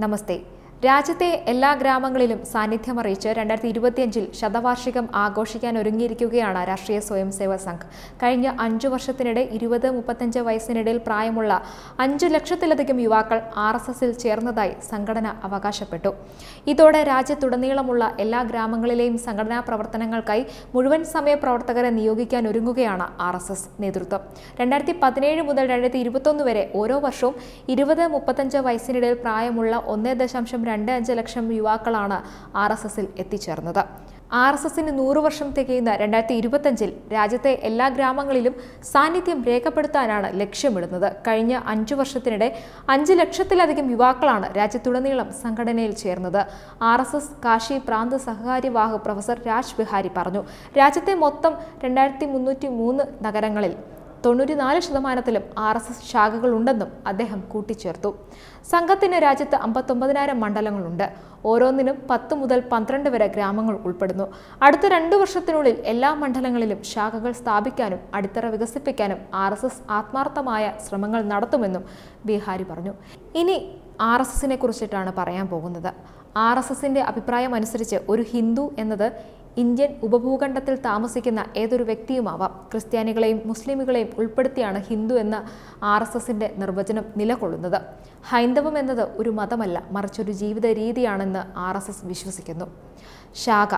നമസ്തേ രാജ്യത്തെ എല്ലാ ഗ്രാമങ്ങളിലും സാന്നിധ്യം അറിയിച്ച് രണ്ടായിരത്തി ഇരുപത്തിയഞ്ചിൽ ശതവാർഷികം ആഘോഷിക്കാൻ ഒരുങ്ങിയിരിക്കുകയാണ് രാഷ്ട്രീയ സ്വയം സേവ സംഘ് കഴിഞ്ഞ അഞ്ചു വർഷത്തിനിടെ ഇരുപത് മുപ്പത്തഞ്ച് വയസ്സിനിടയിൽ പ്രായമുള്ള അഞ്ചു ലക്ഷത്തിലധികം യുവാക്കൾ ആർ എസ് എസിൽ ചേർന്നതായി സംഘടന അവകാശപ്പെട്ടു ഇതോടെ രാജ്യത്തുടനീളമുള്ള എല്ലാ ഗ്രാമങ്ങളിലെയും സംഘടനാ പ്രവർത്തനങ്ങൾക്കായി മുഴുവൻ സമയ പ്രവർത്തകരെ നിയോഗിക്കാൻ ഒരുങ്ങുകയാണ് ആർ എസ് എസ് നേതൃത്വം രണ്ടായിരത്തി പതിനേഴ് മുതൽ രണ്ടായിരത്തി ഇരുപത്തൊന്ന് വരെ ഓരോ വർഷവും ഇരുപത് മുപ്പത്തഞ്ച് വയസ്സിനിടയിൽ പ്രായമുള്ള ഒന്ന് ദശാംശം രണ്ട് അഞ്ച് ലക്ഷം യുവാക്കളാണ് ആർ എസ് എസിൽ എത്തിച്ചേർന്നത് ആർ എസ് എസിന് നൂറ് വർഷം തികയുന്ന രണ്ടായിരത്തി ഇരുപത്തഞ്ചിൽ രാജ്യത്തെ എല്ലാ ഗ്രാമങ്ങളിലും സാന്നിധ്യം രേഖപ്പെടുത്താനാണ് ലക്ഷ്യമിടുന്നത് കഴിഞ്ഞ അഞ്ചു വർഷത്തിനിടെ അഞ്ച് ലക്ഷത്തിലധികം യുവാക്കളാണ് രാജ്യത്തുടനീളം സംഘടനയിൽ ചേർന്നത് ആർ എസ് എസ് കാശി പ്രാന്ത് സഹകാര്യവാഹ് പ്രൊഫസർ രാജ് ബിഹാരി പറഞ്ഞു രാജ്യത്തെ മൊത്തം രണ്ടായിരത്തി മുന്നൂറ്റി മൂന്ന് നഗരങ്ങളിൽ തൊണ്ണൂറ്റിനാല് ശതമാനത്തിലും ആർ എസ് എസ് ശാഖകളുണ്ടെന്നും അദ്ദേഹം കൂട്ടിച്ചേർത്തു സംഘത്തിന് രാജ്യത്ത് അമ്പത്തൊമ്പതിനായിരം മണ്ഡലങ്ങളുണ്ട് ഓരോന്നിനും പത്ത് മുതൽ പന്ത്രണ്ട് വരെ ഗ്രാമങ്ങൾ ഉൾപ്പെടുന്നു അടുത്ത രണ്ടു വർഷത്തിനുള്ളിൽ എല്ലാ മണ്ഡലങ്ങളിലും ശാഖകൾ സ്ഥാപിക്കാനും അടിത്തറ വികസിപ്പിക്കാനും ആർ എസ് എസ് ആത്മാർത്ഥമായ ശ്രമങ്ങൾ നടത്തുമെന്നും ബീഹാരി പറഞ്ഞു ഇനി ആർ എസ് എസിനെ കുറിച്ചിട്ടാണ് പറയാൻ പോകുന്നത് ആർ എസ് എസിന്റെ അഭിപ്രായം അനുസരിച്ച് ഒരു ഹിന്ദു എന്നത് ഇന്ത്യൻ ഉപഭൂഖണ്ഡത്തിൽ താമസിക്കുന്ന ഏതൊരു വ്യക്തിയുമാവാം ക്രിസ്ത്യാനികളെയും മുസ്ലിമുകളെയും ഉൾപ്പെടുത്തിയാണ് ഹിന്ദു എന്ന ആർ എസ് എസിന്റെ നിർവചനം നിലകൊള്ളുന്നത് ഹൈന്ദവം എന്നത് ഒരു മതമല്ല മറിച്ചൊരു ജീവിത രീതിയാണെന്ന് ആർ എസ് എസ് വിശ്വസിക്കുന്നു ശാഖ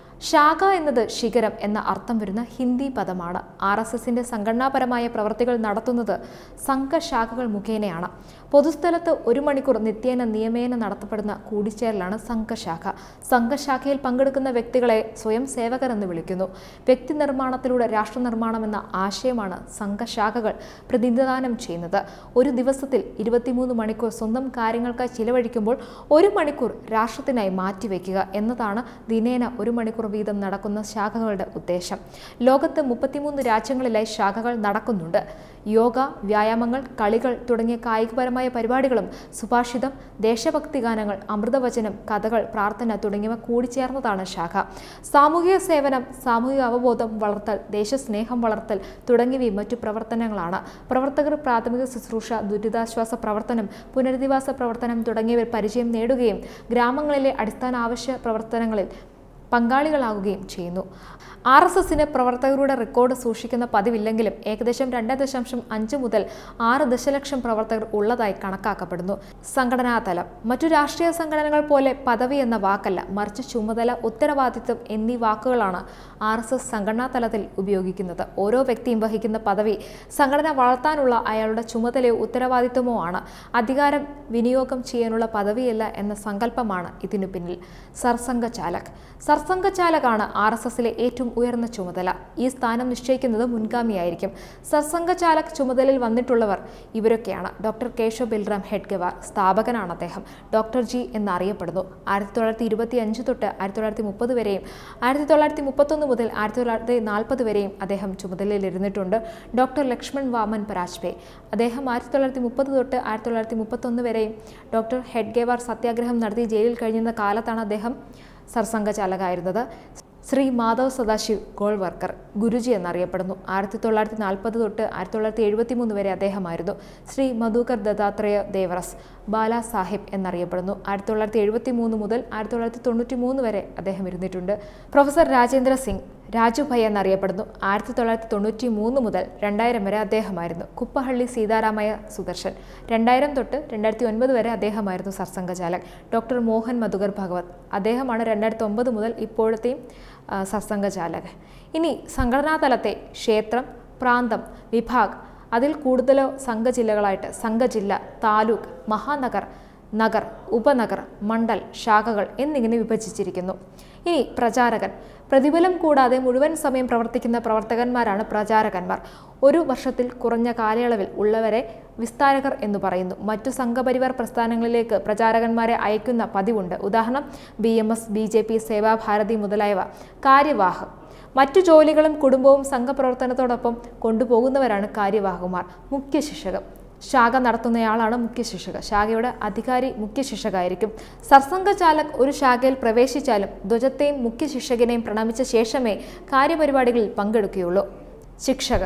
ശാഖ എന്നത് ശിഖരം എന്ന അർത്ഥം വരുന്ന ഹിന്ദി പദമാണ് ആർ എസ് എസിന്റെ സംഘടനാപരമായ പ്രവർത്തികൾ നടത്തുന്നത് സംഘശാഖകൾ മുഖേനയാണ് പൊതുസ്ഥലത്ത് ഒരു മണിക്കൂർ നിത്യേന നിയമേന നടത്തപ്പെടുന്ന കൂടിച്ചേരലാണ് സംഘശാഖ സംഘശാഖയിൽ പങ്കെടുക്കുന്ന വ്യക്തികളെ സ്വയം സേവകർ എന്ന് വിളിക്കുന്നു വ്യക്തി നിർമ്മാണത്തിലൂടെ രാഷ്ട്ര നിർമ്മാണം എന്ന ആശയമാണ് സംഘശാഖകൾ പ്രതിനിധാനം ചെയ്യുന്നത് ഒരു ദിവസത്തിൽ ഇരുപത്തിമൂന്ന് മണിക്കൂർ സ്വന്തം കാര്യങ്ങൾക്കായി ചിലവഴിക്കുമ്പോൾ ഒരു മണിക്കൂർ രാഷ്ട്രത്തിനായി മാറ്റിവെക്കുക എന്നതാണ് ദിനേന ഒരു മണിക്കൂർ വീതം നടക്കുന്ന ശാഖകളുടെ ഉദ്ദേശം ലോകത്ത് മുപ്പത്തിമൂന്ന് രാജ്യങ്ങളിലായി ശാഖകൾ നടക്കുന്നുണ്ട് യോഗ വ്യായാമങ്ങൾ കളികൾ തുടങ്ങിയ കായികപരമായ പരിപാടികളും സുഭാഷിതം ദേശഭക്തി ഗാനങ്ങൾ അമൃതവചനം കഥകൾ പ്രാർത്ഥന തുടങ്ങിയവ കൂടിച്ചേർന്നതാണ് ശാഖ സാമൂഹിക സേവനം സാമൂഹിക അവബോധം വളർത്തൽ ദേശസ്നേഹം വളർത്തൽ തുടങ്ങിയവയും മറ്റു പ്രവർത്തനങ്ങളാണ് പ്രവർത്തകർ പ്രാഥമിക ശുശ്രൂഷ ദുരിതാശ്വാസ പ്രവർത്തനം പുനരധിവാസ പ്രവർത്തനം തുടങ്ങിയവർ പരിചയം നേടുകയും ഗ്രാമങ്ങളിലെ അടിസ്ഥാന ആവശ്യ പ്രവർത്തനങ്ങളിൽ പങ്കാളികളാകുകയും ചെയ്യുന്നു ആർ എസ് എസിന് പ്രവർത്തകരുടെ റെക്കോർഡ് സൂക്ഷിക്കുന്ന പതിവില്ലെങ്കിലും ഏകദേശം രണ്ട് ദശാംശം അഞ്ച് മുതൽ ആറ് ദശലക്ഷം പ്രവർത്തകർ ഉള്ളതായി കണക്കാക്കപ്പെടുന്നു സംഘടനാ തലം മറ്റു രാഷ്ട്രീയ സംഘടനകൾ പോലെ പദവി എന്ന വാക്കല്ല മറിച്ച് ചുമതല ഉത്തരവാദിത്വം എന്നീ വാക്കുകളാണ് ആർ എസ് എസ് സംഘടനാ തലത്തിൽ ഉപയോഗിക്കുന്നത് ഓരോ വ്യക്തിയും വഹിക്കുന്ന പദവി സംഘടന വളർത്താനുള്ള അയാളുടെ ചുമതലയോ ഉത്തരവാദിത്വമോ ആണ് അധികാരം വിനിയോഗം ചെയ്യാനുള്ള പദവിയല്ല എന്ന സങ്കല്പമാണ് ഇതിനു പിന്നിൽ സർസംഘചാലക് സർസംഘചാലകാണ് ആർ എസ് എസിലെ ഏറ്റവും ഉയർന്ന ചുമതല ഈ സ്ഥാനം നിശ്ചയിക്കുന്നത് മുൻഗാമിയായിരിക്കും സർസംഘചാലക് ചുമതലയിൽ വന്നിട്ടുള്ളവർ ഇവരൊക്കെയാണ് ഡോക്ടർ കേശവ് ബൽറാം ഹെഡ്ഗവാർ സ്ഥാപകനാണ് അദ്ദേഹം ഡോക്ടർ ജി എന്നറിയപ്പെടുന്നു ആയിരത്തി തൊള്ളായിരത്തി ഇരുപത്തി അഞ്ച് തൊട്ട് ആയിരത്തി തൊള്ളായിരത്തി മുപ്പത് വരെയും ആയിരത്തി തൊള്ളായിരത്തി മുപ്പത്തൊന്ന് മുതൽ ആയിരത്തി തൊള്ളായിരത്തി നാൽപ്പത് വരെയും അദ്ദേഹം ചുമതലയിൽ ഇരുന്നിട്ടുണ്ട് ഡോക്ടർ ലക്ഷ്മൺ വാമൻ പരാജ്പേ അദ്ദേഹം ആയിരത്തി തൊള്ളായിരത്തി മുപ്പത് തൊട്ട് ആയിരത്തി തൊള്ളായിരത്തി മുപ്പത്തൊന്ന് വരെയും ഡോക്ടർ ഹെഡ്ഗേവാർ സത്യാഗ്രഹം നടത്തി ജയിലിൽ കഴിയുന്ന കാലത്താണ് അദ്ദേഹം സർസംഘചാലകായിരുന്നത് ശ്രീ മാധവ് സദാശിവ് ഗോൾവർക്കർ ഗുരുജി എന്നറിയപ്പെടുന്നു ആയിരത്തി തൊള്ളായിരത്തി നാൽപ്പത് തൊട്ട് ആയിരത്തി തൊള്ളായിരത്തി എഴുപത്തി മൂന്ന് വരെ അദ്ദേഹമായിരുന്നു ശ്രീ മധുകർ ദത്താത്രേയ ദേവറസ് ബാലാ സാഹിബ് എന്നറിയപ്പെടുന്നു ആയിരത്തി തൊള്ളായിരത്തി എഴുപത്തി മൂന്ന് മുതൽ ആയിരത്തി തൊള്ളായിരത്തി തൊണ്ണൂറ്റി മൂന്ന് വരെ അദ്ദേഹം ഇരുന്നിട്ടുണ്ട് പ്രൊഫസർ രാജേന്ദ്ര സിംഗ് രാജുഭൈ എന്നറിയപ്പെടുന്നു ആയിരത്തി തൊള്ളായിരത്തി തൊണ്ണൂറ്റി മൂന്ന് മുതൽ രണ്ടായിരം വരെ അദ്ദേഹമായിരുന്നു കുപ്പഹള്ളി സീതാരാമയ സുദർശൻ രണ്ടായിരം തൊട്ട് രണ്ടായിരത്തി ഒൻപത് വരെ അദ്ദേഹമായിരുന്നു സർസംഘചാലക് ഡോക്ടർ മോഹൻ മധുകർ ഭഗവത് അദ്ദേഹമാണ് രണ്ടായിരത്തി ഒമ്പത് മുതൽ ഇപ്പോഴത്തെയും ആ, സർസംഘചാലക് ഇനി സംഘടനാ തലത്തെ ക്ഷേത്രം പ്രാന്തം വിഭാഗ് അതിൽ കൂടുതലോ സംഘജില്ലകളായിട്ട് സംഘജില്ല താലൂക്ക് മഹാനഗർ നഗർ ഉപനഗർ മണ്ഡൽ ശാഖകൾ എന്നിങ്ങനെ വിഭജിച്ചിരിക്കുന്നു ഇനി പ്രചാരകൻ പ്രതിഫലം കൂടാതെ മുഴുവൻ സമയം പ്രവർത്തിക്കുന്ന പ്രവർത്തകന്മാരാണ് പ്രചാരകന്മാർ ഒരു വർഷത്തിൽ കുറഞ്ഞ കാലയളവിൽ ഉള്ളവരെ വിസ്താരകർ എന്ന് പറയുന്നു മറ്റു സംഘപരിവാർ പ്രസ്ഥാനങ്ങളിലേക്ക് പ്രചാരകന്മാരെ അയക്കുന്ന പതിവുണ്ട് ഉദാഹരണം B M S B J P Seva Bharati മുതലായവ കാര്യവാഹ് മറ്റു ജോലികളും കുടുംബവും സംഘപ്രവർത്തനത്തോടൊപ്പം കൊണ്ടുപോകുന്നവരാണ് കാര്യവാഹുമാർ മുഖ്യ ശിക്ഷകം ശാഖ നടത്തുന്നയാളാണ് മുഖ്യ ശിക്ഷക ശാഖയുടെ അധികാരി മുഖ്യ ശിക്ഷകായിരിക്കും സർസംഘചാലക് ഒരു ശാഖയിൽ പ്രവേശിച്ചാലും ധ്വജത്തെയും മുഖ്യ ശിക്ഷകനെയും പ്രണമിച്ച ശേഷമേ കാര്യപരിപാടികളിൽ പങ്കെടുക്കുകയുള്ളൂ ശിക്ഷകർ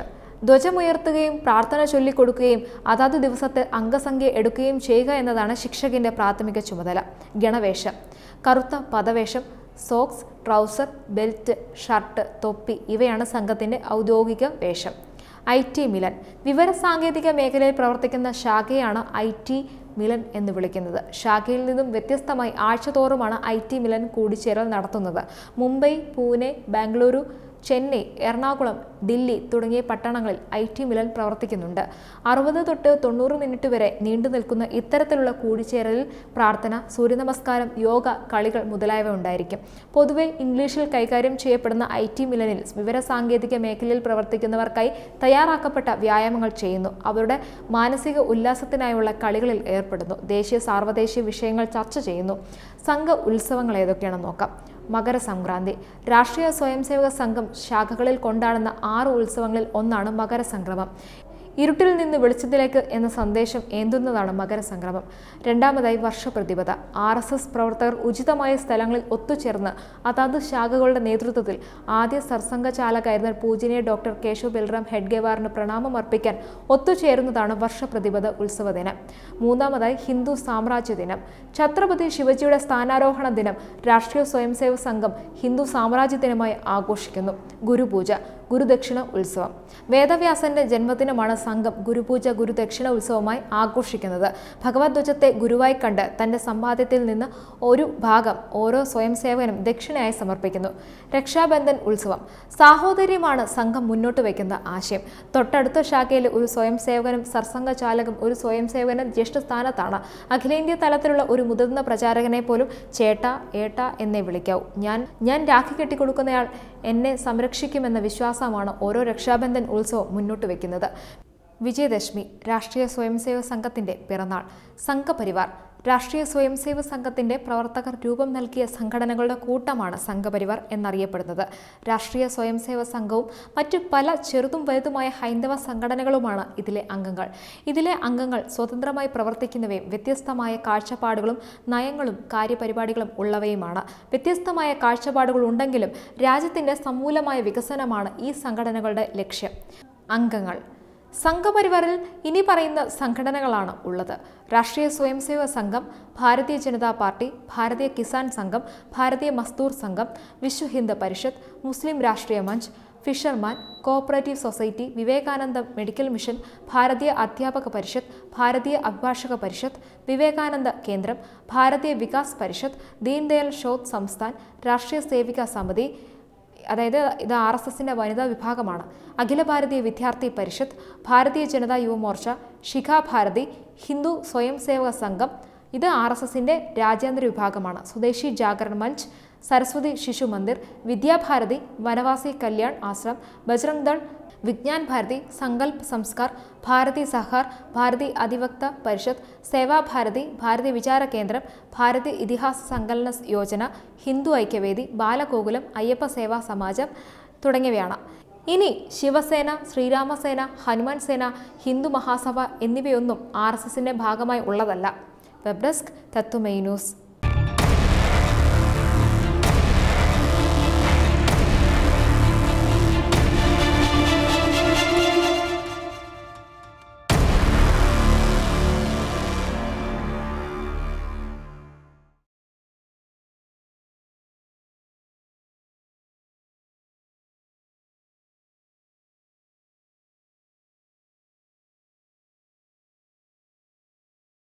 ധ്വജമുയർത്തുകയും പ്രാർത്ഥന ചൊല്ലിക്കൊടുക്കുകയും അതാത് ദിവസത്തെ അംഗസംഖ്യ എടുക്കുകയും ചെയ്യുക എന്നതാണ് ശിക്ഷകന്റെ പ്രാഥമിക ചുമതല ഗണവേഷം കറുത്ത പദവേഷം സോക്സ് ട്രൗസർ ബെൽറ്റ് ഷർട്ട് തൊപ്പി ഇവയാണ് സംഘത്തിന്റെ ഔദ്യോഗിക വേഷം ഐ ടി മിലൻ വിവരസാങ്കേതിക മേഖലയിൽ പ്രവർത്തിക്കുന്ന ശാഖയാണ് ഐ ടി മിലൻ എന്ന് വിളിക്കുന്നത് ശാഖയിൽ നിന്നും വ്യത്യസ്തമായി ആഴ്ചതോറുമാണ് ഐ ടി മിലൻ കൂടിച്ചേരൽ നടത്തുന്നത് മുംബൈ പൂനെ ബാംഗ്ലൂരു ചെന്നൈ എറണാകുളം ദില്ലി തുടങ്ങിയ പട്ടണങ്ങളിൽ ഐ ടി മിലൻ പ്രവർത്തിക്കുന്നുണ്ട് അറുപത് തൊട്ട് തൊണ്ണൂറ് മിനിറ്റ് വരെ നീണ്ടു നിൽക്കുന്ന ഇത്തരത്തിലുള്ള കൂടിച്ചേരലിൽ പ്രാർത്ഥന സൂര്യനമസ്കാരം യോഗ കളികൾ മുതലായവ ഉണ്ടായിരിക്കും പൊതുവെ ഇംഗ്ലീഷിൽ കൈകാര്യം ചെയ്യപ്പെടുന്ന ഐ ടി മിലനിൽ വിവരസാങ്കേതിക മേഖലയിൽ പ്രവർത്തിക്കുന്നവർക്കായി തയ്യാറാക്കപ്പെട്ട വ്യായാമങ്ങൾ ചെയ്യുന്നു അവരുടെ മാനസിക ഉല്ലാസത്തിനായുള്ള കളികളിൽ ഏർപ്പെടുന്നു ദേശീയ സാർവദേശീയ വിഷയങ്ങൾ ചർച്ച ചെയ്യുന്നു സംഘ ഉത്സവങ്ങൾ ഏതൊക്കെയാണെന്ന് നോക്കാം മകരസംക്രാന്തി രാഷ്ട്രീയ സ്വയംസേവക സംഘം ശാഖകളിൽ കൊണ്ടാടുന്ന ആറ് ഉത്സവങ്ങളിൽ ഒന്നാണ് മകരസംക്രമം ഇരുട്ടിൽ നിന്ന് വെളിച്ചത്തിലേക്ക് എന്ന സന്ദേശം ഏന്തുന്നതാണ് മകരസംക്രമം രണ്ടാമതായി വർഷപ്രതിപത ആർ എസ് എസ് പ്രവർത്തകർ ഉചിതമായ സ്ഥലങ്ങളിൽ ഒത്തുചേർന്ന് അതാത് ശാഖകളുടെ നേതൃത്വത്തിൽ ആദ്യ സർസംഘ ചാലകായിരുന്ന പൂജനീയ ഡോക്ടർ കേശവ് ബൽറാം ഹെഡ്ഗേവാറിന് പ്രണാമം അർപ്പിക്കാൻ ഒത്തുചേരുന്നതാണ് വർഷപ്രതിപത ഉത്സവ ദിനം മൂന്നാമതായി ഹിന്ദു സാമ്രാജ്യ ദിനം ഛത്രപതി ശിവജിയുടെ സ്ഥാനാരോഹണ ദിനം രാഷ്ട്രീയ സ്വയംസേവക സംഘം ഹിന്ദു സാമ്രാജ്യ ദിനമായി ആഘോഷിക്കുന്നു ഗുരുപൂജ ഗുരുദക്ഷിണ ഉത്സവം വേദവ്യാസന്റെ ജന്മദിനമാണ് സംഘം ഗുരുപൂജ ഗുരുദക്ഷിണ ഉത്സവമായി ആഘോഷിക്കുന്നത് ഭഗവത് ധ്വജത്തെ ഗുരുവായി കണ്ട് തന്റെ സമ്പാദ്യത്തിൽ നിന്ന് ഒരു ഭാഗം ഓരോ സ്വയംസേവകനും ദക്ഷിണയായി സമർപ്പിക്കുന്നു രക്ഷാബന്ധൻ ഉത്സവം സാഹോദര്യമാണ് സംഘം മുന്നോട്ട് വയ്ക്കുന്ന ആശയം തൊട്ടടുത്ത ശാഖയിലെ ഒരു സ്വയംസേവകനും സർസംഘ ചാലകം ഒരു സ്വയംസേവകനും ജ്യേഷ്ഠസ്ഥാനത്താണ് അഖിലേന്ത്യാ തലത്തിലുള്ള ഒരു മുതിർന്ന പ്രചാരകനെ പോലും ചേട്ട ഏട്ട എന്നേ വിളിക്കാവൂ ഞാൻ ഞാൻ രാഖി കെട്ടിക്കൊടുക്കുന്നയാൾ എന്നെ സംരക്ഷിക്കുമെന്ന വിശ്വാസമാണ് ഓരോ രക്ഷാബന്ധൻ ഉത്സവം മുന്നോട്ട് വയ്ക്കുന്നത് വിജയദശമി രാഷ്ട്രീയ സ്വയംസേവക സംഘത്തിന്റെ പിറന്നാൾ സംഘപരിവാർ രാഷ്ട്രീയ സ്വയംസേവക സംഘത്തിന്റെ പ്രവർത്തകർ രൂപം നൽകിയ സംഘടനകളുടെ കൂട്ടമാണ് സംഘപരിവാർ എന്നറിയപ്പെടുന്നത് രാഷ്ട്രീയ സ്വയംസേവക സംഘവും മറ്റു പല ചെറുതും വലുതുമായ ഹൈന്ദവ സംഘടനകളുമാണ് ഇതിലെ അംഗങ്ങൾ ഇതിലെ അംഗങ്ങൾ സ്വതന്ത്രമായി പ്രവർത്തിക്കുന്നവയും വ്യത്യസ്തമായ കാഴ്ചപ്പാടുകളും നയങ്ങളും കാര്യപരിപാടികളും ഉള്ളവയുമാണ് വ്യത്യസ്തമായ കാഴ്ചപ്പാടുകൾ ഉണ്ടെങ്കിലും രാജ്യത്തിന്റെ സമൂലമായ വികസനമാണ് ഈ സംഘടനകളുടെ ലക്ഷ്യം അംഗങ്ങൾ സംഘപരിവാറിൽ ഇനി പറയുന്ന സംഘടനകളാണ് ഉള്ളത് രാഷ്ട്രീയ സ്വയംസേവക സംഘം ഭാരതീയ ജനതാ പാർട്ടി ഭാരതീയ കിസാൻ സംഘം ഭാരതീയ മസ്ദൂർ സംഘം വിശ്വ Hindu Parishad Muslim Rashtriya Manch fisherman cooperative society Vivekananda medical mission Bharatiya Adhyapak പരിഷത്ത് ഭാരതീയ അഭിഭാഷക പരിഷത്ത് വിവേകാനന്ദ കേന്ദ്രം ഭാരതീയ വികാസ് പരിഷത്ത് ദീൻദയാൽ ഷോത് സംസ്ഥാൻ രാഷ്ട്രീയ സേവിക സമിതി അതായത് ഇത് ആർ എസ് എസിൻ്റെ വനിതാ വിഭാഗമാണ് അഖില ഭാരതീയ വിദ്യാർത്ഥി പരിഷത്ത് ഭാരതീയ ജനതാ യുവമോർച്ച ശിഖ ഭാരതി ഹിന്ദു സ്വയം സേവക സംഘം ഇത് ആർ എസ് എസിൻ്റെ രാജ്യാന്തര വിഭാഗമാണ് സ്വദേശി ജാഗരൺ മഞ്ച് സരസ്വതി ശിശു മന്ദിർ വിദ്യാഭാരതി വനവാസി കല്യാൺ ആശ്രം ബജ്രംഗ് ദൾ വിജ്ഞാൻ ഭാരതി സങ്കൽപ് സംസ്കാർ ഭാരതി സഹാർ ഭാരതി അധിവക്ത പരിഷത്ത് സേവാഭാരതി ഭാരതി വിചാര കേന്ദ്രം ഭാരതി ഇതിഹാസ സങ്കലന യോജന ഹിന്ദു ഐക്യവേദി ബാലഗോകുലം അയ്യപ്പ സേവാ സമാജം തുടങ്ങിയവയാണ് ഇനി ശിവസേന ശ്രീരാമസേന ഹനുമാൻ സേന ഹിന്ദു മഹാസഭ എന്നിവയൊന്നും ആർ എസ് എസിൻ്റെ ഭാഗമായി ഉള്ളതല്ല വെബ് ഡെസ്ക് തത്വമൈ ന്യൂസ്